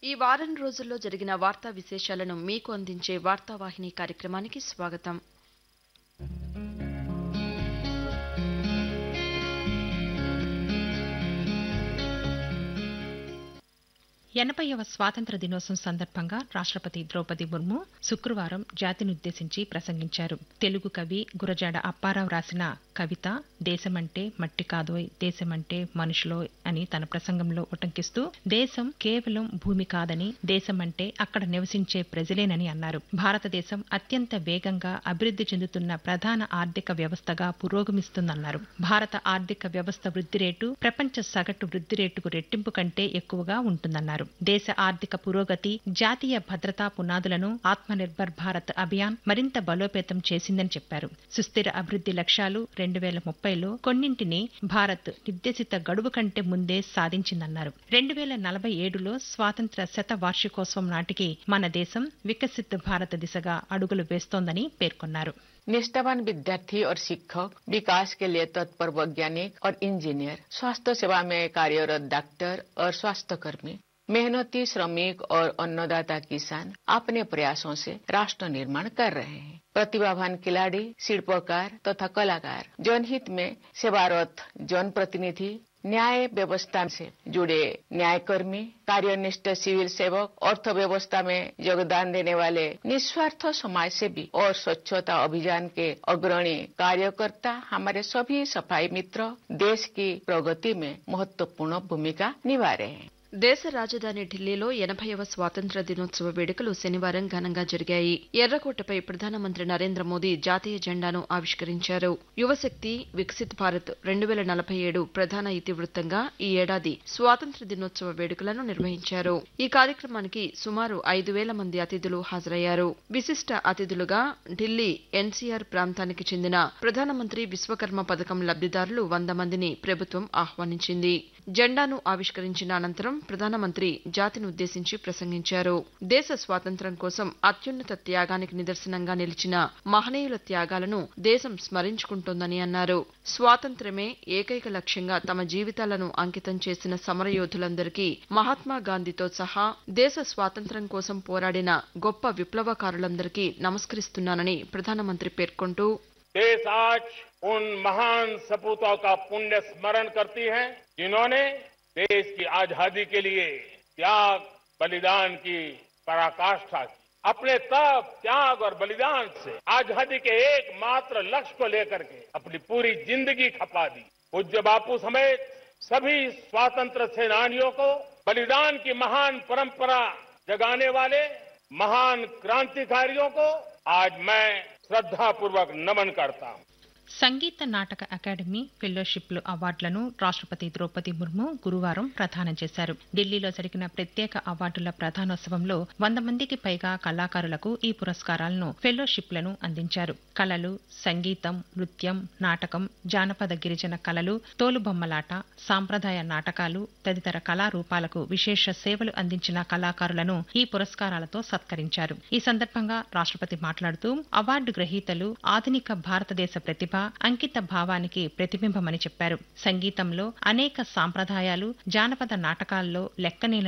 ఈ వారం రోజుల్లో జరిగిన వార్తా విశేషాలను మీకు అందించే వార్తావాహిని కార్యక్రమానికి స్వాగతం ఎనభైవ స్వాతంత్ర దినోత్సవం సందర్భంగా రాష్ట్రపతి ద్రౌపది ముర్ము శుక్రవారం జాతినుద్దేశించి ప్రసంగించారు తెలుగు కవి గురజాడ అప్పారావు రాసిన కవిత దేశమంటే మట్టి కాదోయ్ దేశమంటే మనుషులోయ్ అని తన ప్రసంగంలో ఉటంకిస్తూ దేశం కేవలం భూమి కాదని దేశమంటే అక్కడ నివసించే ప్రజలేనని అన్నారు భారతదేశం అత్యంత వేగంగా అభివృద్ధి చెందుతున్న ప్రధాన ఆర్థిక వ్యవస్థగా పురోగమిస్తుందన్నారు భారత ఆర్థిక వ్యవస్థ వృద్ధి రేటు ప్రపంచ సగటు వృద్ధి రేటుకు రెట్టింపు కంటే ఎక్కువగా ఉంటుందన్నారు దేశ ఆర్థిక పురోగతి జాతీయ భద్రతా పునాదులను ఆత్మనిర్భర్ భారత్ అభియాన్ మరింత బలోపేతం చేసిందని చెప్పారు సుస్థిర అభివృద్ధి లక్ష్యాలు రెండు వేల ముప్పైలో కొన్నింటిని భారత్ నిర్దేశిత గడువు కంటే ముందే సాధించిందన్నారు రెండు వేల నలభై ఏడులో స్వాతంత్ర శత వార్షికోత్సవం నాటికి మన దేశం వికసిత్ భారత దిశగా అడుగులు వేస్తోందని పేర్కొన్నారు निष्ठावान विद्यार्थी और शिक्षक विकास के लिए तत्पर वैज्ञानिक और इंजीनियर स्वास्थ्य सेवा में कार्यरत डॉक्टर और स्वास्थ्य कर्मी मेहनती श्रमिक और अन्नदाता किसान अपने प्रयासों से राष्ट्र निर्माण कर रहे हैं प्रतिभावान खिलाड़ी शिल्पकार तथा कलाकार जनहित में सेवारत जनप्रतिनिधि न्याय व्यवस्था से जुड़े न्यायकर्मी कार्यनिष्ठ सिविल सेवक अर्थव्यवस्था में योगदान देने वाले निस्वार्थ समाज सेवी और स्वच्छता अभियान के अग्रणी कार्यकर्ता हमारे सभी सफाई मित्र देश की प्रगति में महत्वपूर्ण भूमिका निभा रहे हैं దేశ రాజధాని ఢిల్లీలో ఎనభైవ స్వాతంత్ర దినోత్సవ వేడుకలు శనివారం ఘనంగా జరిగాయి ఎర్రకోటపై ప్రధానమంత్రి నరేంద్ర మోదీ జాతీయ జెండాను ఆవిష్కరించారు యువశక్తి వికసిత్ భారత్ రెండు వేల నలభై ఏడు ప్రధాన ఇతివృత్తంగా ఈ ఏడాది స్వాతంత్ర దినోత్సవ వేడుకలను నిర్వహించారు ఈ కార్యక్రమానికి సుమారు ఐదు వేల మంది అతిథులు హాజరయ్యారు విశిష్ట అతిథులుగా ఢిల్లీ ఎన్సీఆర్ ప్రాంతానికి చెందిన ప్రధానమంత్రి విశ్వకర్మ పథకం లబ్దిదారులు వంద మందిని ప్రభుత్వం ఆహ్వానించింది జెండాను ఆవిష్కరించిన అనంతరం ప్రధానమంత్రి జాతిని ఉద్దేశించి ప్రసంగించారు దేశ స్వాతంత్ర్యం కోసం అత్యున్నత త్యాగానికి నిదర్శనంగా నిలిచిన మహనీయుల త్యాగాలను దేశం స్మరించుకుంటోందని అన్నారు స్వాతంత్ర్యమే ఏకైక లక్ష్యంగా తమ జీవితాలను అంకితం చేసిన సమరయోధులందరికీ మహాత్మా గాంధీతో సహా దేశ స్వాతంత్ర్యం కోసం పోరాడిన గొప్ప విప్లవకారులందరికీ నమస్కరిస్తున్నానని ప్రధానమంత్రి పేర్కొంటూ देश आज उन महान सपूतों का पुण्य स्मरण करती है जिन्होंने देश की आजादी के लिए त्याग बलिदान की पराकाष्ठा की अपने तप त्याग और बलिदान से आजादी के एकमात्र लक्ष्य को लेकर के अपनी पूरी जिंदगी खपा दी पूज्य बापू समेत सभी स्वातंत्र सेनानियों को बलिदान की महान परंपरा जगाने वाले महान क्रांतिकारियों को आज मैं श्रद्धापूर्वक नमन करता हूं సంగీత నాటక అకాడమీ ఫెలోషిప్లు అవార్డులను రాష్ట్రపతి ద్రౌపది ముర్ము గురువారం ప్రదానం చేశారు ఢిల్లీలో జరిగిన ప్రత్యేక అవార్డుల ప్రధానోత్సవంలో వంద మందికి పైగా కళాకారులకు ఈ పురస్కారాలను ఫెలోషిప్లను అందించారు కళలు సంగీతం నృత్యం నాటకం జానపద గిరిజన కళలు తోలుబొమ్మలాట సాంప్రదాయ నాటకాలు తదితర కళారూపాలకు విశేష సేవలు అందించిన కళాకారులను ఈ పురస్కారాలతో సత్కరించారు ఈ సందర్భంగా రాష్ట్రపతి మాట్లాడుతూ అవార్డు గ్రహీతలు ఆధునిక భారతదేశ ప్రతిభ అంకిత భావానికి ప్రతిబింబమని చెప్పారు సంగీతంలో అనేక సాంప్రదాయాలు జానపద నాటకాల్లో లెక్కనే